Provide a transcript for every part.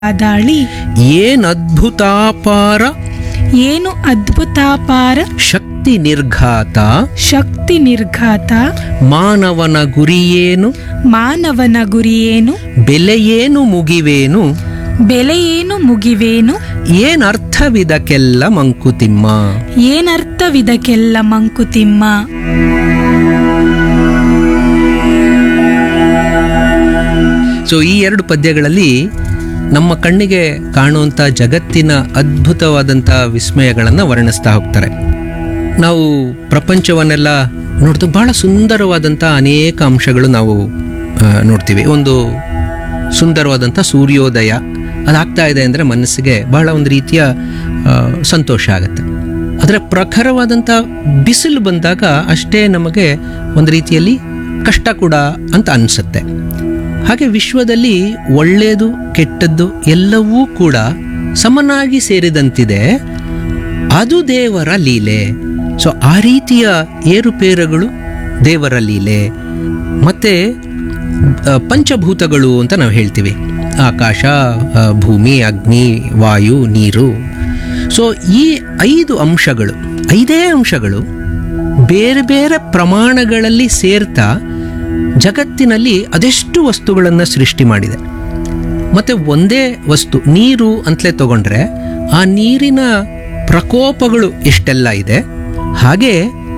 ದಾಳಿ ಏನ್ ಅದ್ಭುತಾಪಾರ ಏನು ಅದ್ಭುತಾಪಾರ ಶಕ್ತಿ ನಿರ್ಘಾತ ಶಕ್ತಿ ನಿರ್ಘಾತ ಮಾನವನ ಗುರಿಯೇನು ಮಾನವನ ಗುರಿಯೇನು ಬೆಲೆಯೇನು ಮುಗಿವೇನು ಬೆಲೆಯೇನು ಮುಗಿವೇನು ಏನ್ ಅರ್ಥವಿದಕ್ಕೆಲ್ಲ ಮಂಕುತಿಮ್ಮ ಏನರ್ಥವಿದಕ್ಕೆಲ್ಲ ಮಂಕುತಿಮ್ಮ ಸೊ ಈ ಎರಡು ಪದ್ಯಗಳಲ್ಲಿ ನಮ್ಮ ಕಣ್ಣಿಗೆ ಕಾಣುವಂಥ ಜಗತ್ತಿನ ಅದ್ಭುತವಾದಂಥ ವಿಸ್ಮಯಗಳನ್ನು ವರ್ಣಿಸ್ತಾ ಹೋಗ್ತಾರೆ ನಾವು ಪ್ರಪಂಚವನ್ನೆಲ್ಲ ನೋಡ್ತಾ ಬಹಳ ಸುಂದರವಾದಂಥ ಅನೇಕ ಅಂಶಗಳು ನಾವು ಆ, ನೋಡ್ತೀವಿ ಒಂದು ಸುಂದರವಾದಂಥ ಸೂರ್ಯೋದಯ ಅದಾಗ್ತಾ ಇದೆ ಅಂದರೆ ಮನಸ್ಸಿಗೆ ಬಹಳ ಒಂದು ರೀತಿಯ ಆ, ಸಂತೋಷ ಆಗುತ್ತೆ ಆದರೆ ಪ್ರಖರವಾದಂಥ ಬಿಸಿಲು ಬಂದಾಗ ಅಷ್ಟೇ ನಮಗೆ ಒಂದು ರೀತಿಯಲ್ಲಿ ಕಷ್ಟ ಕೂಡ ಅಂತ ಅನಿಸುತ್ತೆ ಹಾಗೆ ವಿಶ್ವದಲ್ಲಿ ಒಳ್ಳೆಯದು ಕೆಟ್ಟದ್ದು ಎಲ್ಲವೂ ಕೂಡ ಸಮನಾಗಿ ಸೇರಿದಂತಿದೆ ಅದು ದೇವರ ಲೀಲೆ ಸೊ ಆ ರೀತಿಯ ಏರುಪೇರುಗಳು ದೇವರ ಲೀಲೆ ಮತ್ತೆ ಆ, ಪಂಚಭೂತಗಳು ಅಂತ ನಾವು ಹೇಳ್ತೀವಿ ಆಕಾಶ ಆ, ಭೂಮಿ ಅಗ್ನಿ ವಾಯು ನೀರು ಸೊ ಈ ಐದು ಅಂಶಗಳು ಐದೇ ಅಂಶಗಳು ಬೇರೆ ಬೇರೆ ಪ್ರಮಾಣಗಳಲ್ಲಿ ಸೇರ್ತಾ ಜಗತ್ತಿನಲ್ಲಿ ಅದೆಷ್ಟು ವಸ್ತುಗಳನ್ನು ಸೃಷ್ಟಿ ಮಾಡಿದೆ ಮತ್ತೆ ಒಂದೇ ವಸ್ತು ನೀರು ಅಂತಲೇ ತಗೊಂಡ್ರೆ ಆ ನೀರಿನ ಪ್ರಕೋಪಗಳು ಎಷ್ಟೆಲ್ಲ ಇದೆ ಹಾಗೆ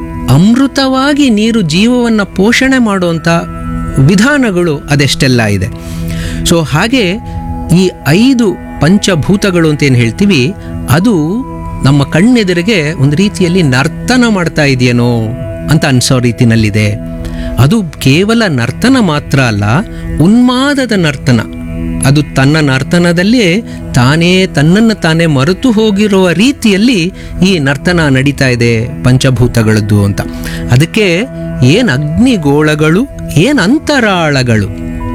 ಅಮೃತವಾಗಿ ನೀರು ಜೀವವನ್ನು ಪೋಷಣೆ ಮಾಡುವಂಥ ವಿಧಾನಗಳು ಅದೆಷ್ಟೆಲ್ಲ ಇದೆ ಸೊ ಹಾಗೆ ಈ ಐದು ಪಂಚಭೂತಗಳು ಅಂತ ಏನು ಹೇಳ್ತೀವಿ ಅದು ನಮ್ಮ ಕಣ್ಣೆದುರಿಗೆ ಒಂದು ರೀತಿಯಲ್ಲಿ ನರ್ತನ ಮಾಡ್ತಾ ಇದೆಯೇನೋ ಅಂತ ಅನ್ಸೋ ರೀತಿನಲ್ಲಿದೆ ಅದು ಕೇವಲ ನರ್ತನ ಮಾತ್ರ ಅಲ್ಲ ಉನ್ಮಾದದ ನರ್ತನ ಅದು ತನ್ನ ನರ್ತನದಲ್ಲೇ ತಾನೇ ತನ್ನನ್ನು ತಾನೇ ಮರೆತು ಹೋಗಿರುವ ರೀತಿಯಲ್ಲಿ ಈ ನರ್ತನ ನಡೀತಾ ಇದೆ ಪಂಚಭೂತಗಳದ್ದು ಅಂತ ಅದಕ್ಕೆ ಏನ್ ಅಗ್ನಿಗೋಳಗಳು ಏನ್ ಅಂತರಾಳಗಳು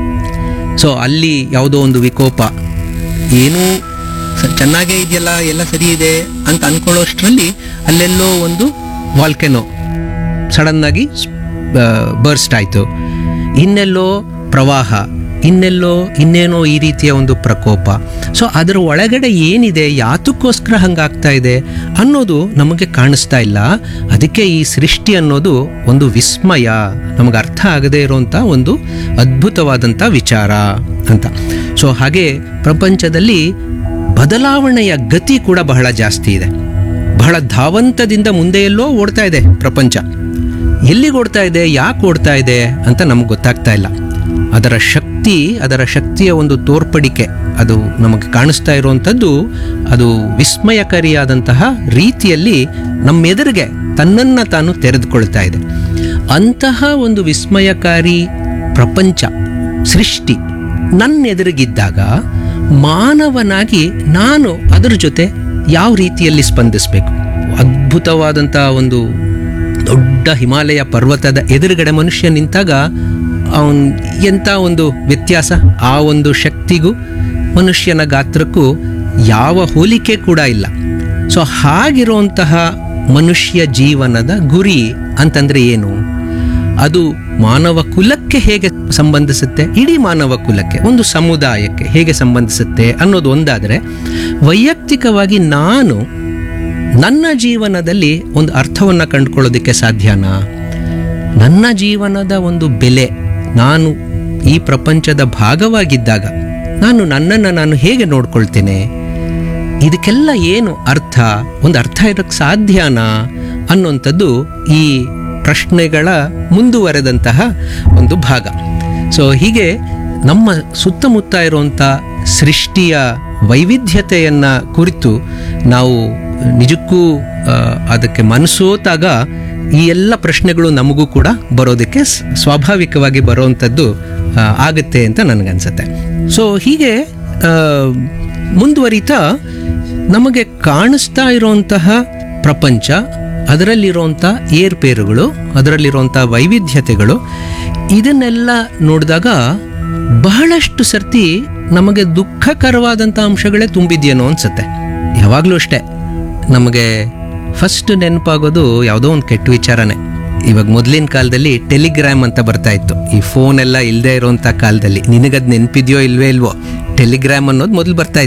ಸೊ ಅಲ್ಲಿ ಯಾವುದೋ ಒಂದು ವಿಕೋಪ ಏನೂ ಸ- ಚೆನ್ನಾಗೇ ಇದೆಯಲ್ಲ ಎಲ್ಲ ಸರಿ ಇದೆ ಅಂತ ಅನ್ಕೊಳ್ಳೋಷ್ಟರಲ್ಲಿ ಅಲ್ಲೆಲ್ಲೋ ಒಂದು ವಾಲ್ಕೆನೋ ಸಡನ್ ಆಗಿ ಬರ್ಸ್ಟ್ ಆಯಿತು ಇನ್ನೆಲ್ಲೋ ಪ್ರವಾಹ ಇನ್ನೆಲ್ಲೋ ಇನ್ನೇನೋ ಈ ರೀತಿಯ ಒಂದು ಪ್ರಕೋಪ ಸೊ ಅದರ ಒಳಗಡೆ ಏನಿದೆ ಯಾತಕ್ಕೋಸ್ಕರ ಹಂಗಾಗ್ತಾ ಇದೆ ಅನ್ನೋದು ನಮಗೆ ಕಾಣಿಸ್ತಾ ಇಲ್ಲ ಅದಕ್ಕೆ ಈ ಸೃಷ್ಟಿ ಅನ್ನೋದು ಒಂದು ವಿಸ್ಮಯ ನಮಗೆ ಅರ್ಥ ಆಗದೇ ಇರುವಂಥ ಒಂದು ಅದ್ಭುತವಾದಂಥ ವಿಚಾರ ಅಂತ ಸೊ ಹಾಗೆ ಪ್ರಪಂಚದಲ್ಲಿ ಬದಲಾವಣೆಯ ಗತಿ ಕೂಡ ಬಹಳ ಜಾಸ್ತಿ ಇದೆ ಬಹಳ ಧಾವಂತದಿಂದ ಮುಂದೆ ಎಲ್ಲೋ ಓಡ್ತಾ ಇದೆ ಪ್ರಪಂಚ ಎಲ್ಲಿಗೆ ಓಡ್ತಾ ಇದೆ ಯಾಕೆ ಓಡ್ತಾ ಇದೆ ಅಂತ ನಮ್ಗೆ ಗೊತ್ತಾಗ್ತಾ ಇಲ್ಲ ಅದರ ಶಕ್ತಿ ಅದರ ಶಕ್ತಿಯ ಒಂದು ತೋರ್ಪಡಿಕೆ ಅದು ನಮಗೆ ಕಾಣಿಸ್ತಾ ಇರುವಂಥದ್ದು ಅದು ವಿಸ್ಮಯಕಾರಿಯಾದಂತಹ ರೀತಿಯಲ್ಲಿ ನಮ್ಮೆದುರಿಗೆ ತನ್ನನ್ನು ತಾನು ತೆರೆದುಕೊಳ್ತಾ ಇದೆ ಅಂತಹ ಒಂದು ವಿಸ್ಮಯಕಾರಿ ಪ್ರಪಂಚ ಸೃಷ್ಟಿ ನನ್ನ ಎದುರಿಗಿದ್ದಾಗ ಮಾನವನಾಗಿ ನಾನು ಅದರ ಜೊತೆ ಯಾವ ರೀತಿಯಲ್ಲಿ ಸ್ಪಂದಿಸಬೇಕು ಅದ್ಭುತವಾದಂಥ ಒಂದು ದೊಡ್ಡ ಹಿಮಾಲಯ ಪರ್ವತದ ಎದುರುಗಡೆ ಮನುಷ್ಯ ನಿಂತಾಗ ಅವನ್ ಎಂಥ ಒಂದು ವ್ಯತ್ಯಾಸ ಆ ಒಂದು ಶಕ್ತಿಗೂ ಮನುಷ್ಯನ ಗಾತ್ರಕ್ಕೂ ಯಾವ ಹೋಲಿಕೆ ಕೂಡ ಇಲ್ಲ ಸೊ ಹಾಗಿರುವಂತಹ ಮನುಷ್ಯ ಜೀವನದ ಗುರಿ ಅಂತಂದ್ರೆ ಏನು ಅದು ಮಾನವ ಕುಲಕ್ಕೆ ಹೇಗೆ ಸಂಬಂಧಿಸುತ್ತೆ ಇಡೀ ಮಾನವ ಕುಲಕ್ಕೆ ಒಂದು ಸಮುದಾಯಕ್ಕೆ ಹೇಗೆ ಸಂಬಂಧಿಸುತ್ತೆ ಅನ್ನೋದು ಒಂದಾದರೆ ವೈಯಕ್ತಿಕವಾಗಿ ನಾನು ನನ್ನ ಜೀವನದಲ್ಲಿ ಒಂದು ಅರ್ಥವನ್ನು ಕಂಡುಕೊಳ್ಳೋದಕ್ಕೆ ಸಾಧ್ಯನಾ ನನ್ನ ಜೀವನದ ಒಂದು ಬೆಲೆ ನಾನು ಈ ಪ್ರಪಂಚದ ಭಾಗವಾಗಿದ್ದಾಗ ನಾನು ನನ್ನನ್ನು ನಾನು ಹೇಗೆ ನೋಡ್ಕೊಳ್ತೇನೆ ಇದಕ್ಕೆಲ್ಲ ಏನು ಅರ್ಥ ಒಂದು ಅರ್ಥ ಇರೋಕ್ಕೆ ಸಾಧ್ಯನಾ ಅನ್ನುವಂಥದ್ದು ಈ ಪ್ರಶ್ನೆಗಳ ಮುಂದುವರೆದಂತಹ ಒಂದು ಭಾಗ ಸೊ ಹೀಗೆ ನಮ್ಮ ಸುತ್ತಮುತ್ತ ಇರುವಂಥ ಸೃಷ್ಟಿಯ ವೈವಿಧ್ಯತೆಯನ್ನು ಕುರಿತು ನಾವು ನಿಜಕ್ಕೂ ಆ, ಅದಕ್ಕೆ ಮನಸೋತಾಗ ಈ ಎಲ್ಲ ಪ್ರಶ್ನೆಗಳು ನಮಗೂ ಕೂಡ ಬರೋದಕ್ಕೆ ಸ್- ಸ್ವಾಭಾವಿಕವಾಗಿ ಬರುವಂಥದ್ದು ಆ, ಆಗುತ್ತೆ ಅಂತ ನನಗನ್ಸುತ್ತೆ ಸೊ ಹೀಗೆ ಆ, ಮುಂದುವರಿತಾ ನಮಗೆ ಕಾಣಿಸ್ತಾ ಇರುವಂತಹ ಪ್ರಪಂಚ ಅದರಲ್ಲಿರುವಂಥ ಏರ್ಪೇರುಗಳು ಅದರಲ್ಲಿರುವಂಥ ವೈವಿಧ್ಯತೆಗಳು ಇದನ್ನೆಲ್ಲ ನೋಡಿದಾಗ ಬಹಳಷ್ಟು ಸರ್ತಿ ನಮಗೆ ದುಃಖಕರವಾದಂಥ ಅಂಶಗಳೇ ತುಂಬಿದ್ಯೇನೋ ಅನ್ಸುತ್ತೆ ಯಾವಾಗಲೂ ಅಷ್ಟೇ ನಮಗೆ ಫಸ್ಟ್ ನೆನಪಾಗೋದು ಯಾವುದೋ ಒಂದು ಕೆಟ್ಟ ವಿಚಾರನೇ ಇವಾಗ ಮೊದಲಿನ ಕಾಲದಲ್ಲಿ ಟೆಲಿಗ್ರಾಮ್ ಅಂತ ಬರ್ತಾ ಇತ್ತು ಈ ಫೋನ್ ಎಲ್ಲ ಇಲ್ಲದೆ ಇರೋಂಥ ಕಾಲದಲ್ಲಿ ನಿನಗದು ನೆನಪಿದೆಯೋ ಇಲ್ವೇ ಇಲ್ವೋ ಟೆಲಿಗ್ರಾಮ್ ಅನ್ನೋದು ಮೊದಲು ಬರ್ತಾ